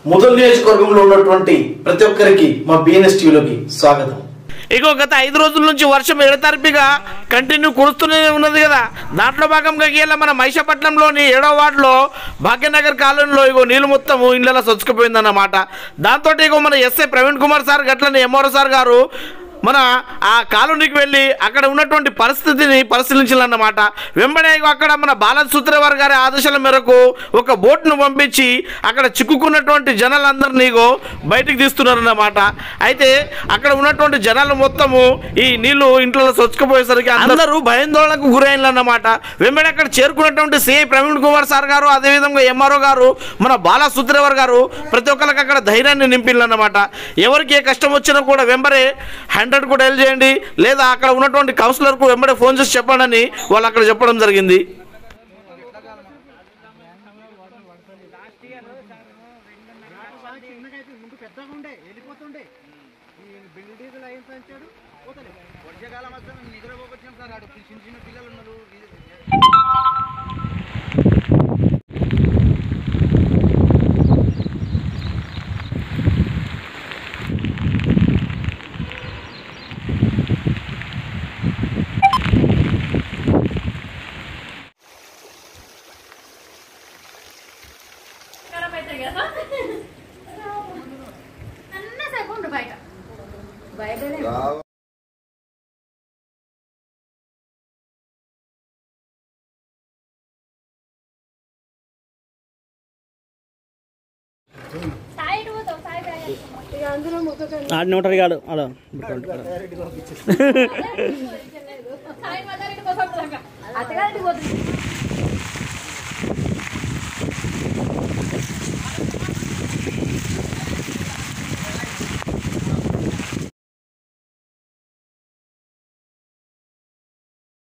ముదల్ నియోజకవర్గంలో ఉన్నటువంటి ప్రతి ఒక్కరికి మా బిఎన్ఎస్ టీవీలోకి స్వాగతం ఇగో గత ఐదు రోజుల నుంచి వర్షం ఎడతెరిపిగా కంటిన్యూ కురుస్తూనే ఉన్నది కదా దాంట్లో భాగంగా గీల మన మైషపట్నంలోని ఏడో వార్డులో భాగ్యనగర్ కాలనీలో ఇగో నీళ్ళు మొత్తం ఇళ్ళలో సొచ్చుకుపోయిందన్నమాట దాంతో ఇగో మన ఎస్ఐ ప్రవీణ్ కుమార్ సార్ గట్లనే ఎంఆర్ఓ సార్ గారు మన ఆ కాలనీకి వెళ్ళి అక్కడ ఉన్నటువంటి పరిస్థితిని పరిశీలించాలన్నమాట వెంబడే ఇగో అక్కడ మన బాలన్ సూత్రవారి గారి ఆదేశాల మేరకు ఒక బోట్ను పంపించి అక్కడ చిక్కుకున్నటువంటి జనాలందరినీ ఇగో బయటికి తీస్తున్నారన్నమాట అయితే అక్కడ ఉన్నటువంటి జనాలు మొత్తము ఈ నీళ్లు ఇంట్లో సొచ్చుకుపోయేసరికి అందరూ భయాందోళనకు గురైనన్నమాట వెంబడి అక్కడ చేరుకున్నటువంటి సిఐ ప్రవీణ్ కుమార్ సార్ గారు అదేవిధంగా ఎంఆర్ఓ గారు మన బాలా సుత్రేవర్ గారు ప్రతి ఒక్కరికి అక్కడ ధైర్యాన్ని నింపిల్లన్నమాట ఎవరికి ఏ కష్టం వచ్చినా కూడా వెంబడే హండ్రెడ్ కూడా డైల్ చేయండి లేదా అక్కడ ఉన్నటువంటి కౌన్సిలర్కు వెంబడే ఫోన్ చేసి చెప్పండి అని వాళ్ళు అక్కడ చెప్పడం జరిగింది చిన్నకైతే ముందు పెద్దగా ఉండే వెళ్ళిపోతుండే ఈ బిల్డ్ డీజిల్ అయిన సంచాడు పోతలే వర్షాకాలం వస్తే మేము నిద్రపోకొచ్చాం సార్ ఆడు చిన్న చిన్న పిల్లలు ఉన్నారు ఖరాబ్ అవుతాయి కదా అన్నసేపు ఉండు బయట బయటనే సాయి పోతావు సాయి బ్యాగ్ ఇక అందులో ముఖం ఆడిన ఉంటారు కాడు ఆడ సాయి మదారెడ్డి కోసం అత్తగారింటికి పోతుంది